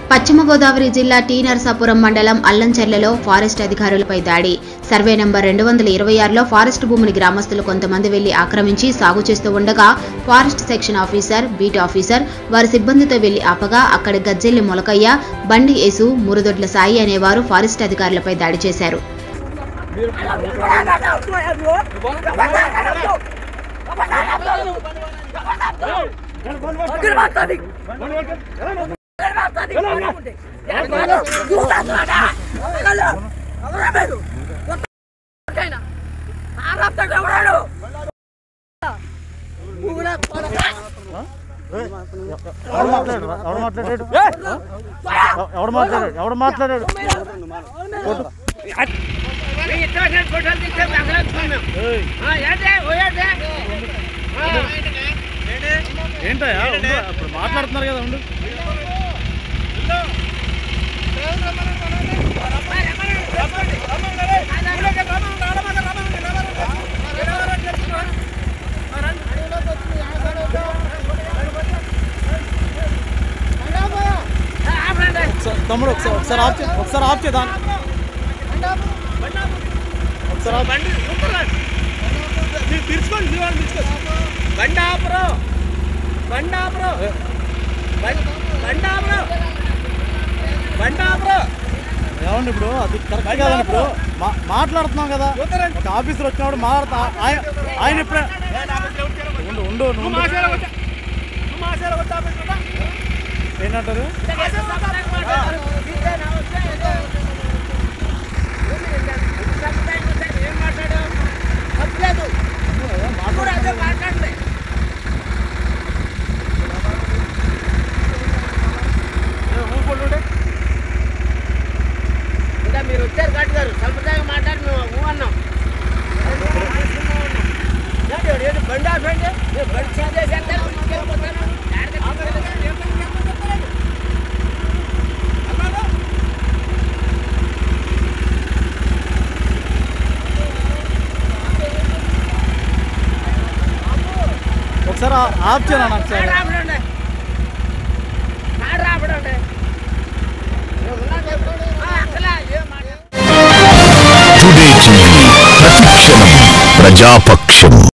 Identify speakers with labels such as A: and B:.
A: పశ్చిమ గోదావరి జిల్లా టీ నరసాపురం మండలం అల్లంచెర్లలో ఫారెస్ట్ అధికారులపై దాడి సర్వే నంబర్ రెండు వందల ఇరవై ఆరులో ఫారెస్ట్ భూమిని గ్రామస్తులు కొంతమంది వెళ్లి ఆక్రమించి సాగు చేస్తూ ఉండగా forest section officer beat officer వారి సిబ్బందితో వెళ్లి ఆపగా అక్కడి గజ్జెల్లి మొలకయ్య బండి యేసు మురుదొడ్ల సాయి అనేవారు ఫారెస్ట్ అధికారులపై దాడి చేశారు
B: ఎవడు మాట్లాడాడు ఎవడు మాట్లాడాడు ఎవడు మాట్లాడాడు ఎవడు మాట్లాడాడు ఏంటయ్యా ఉండు. ఇప్పుడు మాట్లాడుతున్నారు కదా ఉండు ఒకసారి- తమ్ముడు ఒకసారి ఒకసారి ఆఫ్ చే ఒకసారి ఆఫ్ చేద్దాం ఒకసారి ఆఫ్
C: బండాపురం బండాపురం బండాపురం బండాపురం
B: ఏమండి ఇప్పుడు అది కరెక్ట్ కాదండి ఇప్పుడు మా- మాట్లాడుతున్నాం కదా ఒక ఆఫీసర్ వచ్చినప్పుడు మాట్లాడుతా ఆయన ఆయన ఇప్పుడే ఉండు ఉండు నువ్వు ఉండు. ఏంటంటారు
C: ఇంకా మీరు వచ్చారు కట్టు గారు సంప్రదాయం మాట్లాడి మేము ఊ అన్నాం ఏంటి వాడు? ఏంటి బండి ఆఫ్ ఏంటి? నేను బండి చేంజ్ చేసేస్తాను, తీసుకెళ్ళిపోతాను. ఎక్కడికి తీసుకెళ్ళిపోతాను?
B: ఒకసారి ఆ- ఆఫ్ చేయనా నాకు
C: కారు రాపడండి. కారు రాపడండి. నేను ఉన్నా చెప్పండి. ఆ, అసలు ఏం మాట
D: టుడే టీవీ ప్రతిక్షణం ప్రజాపక్ష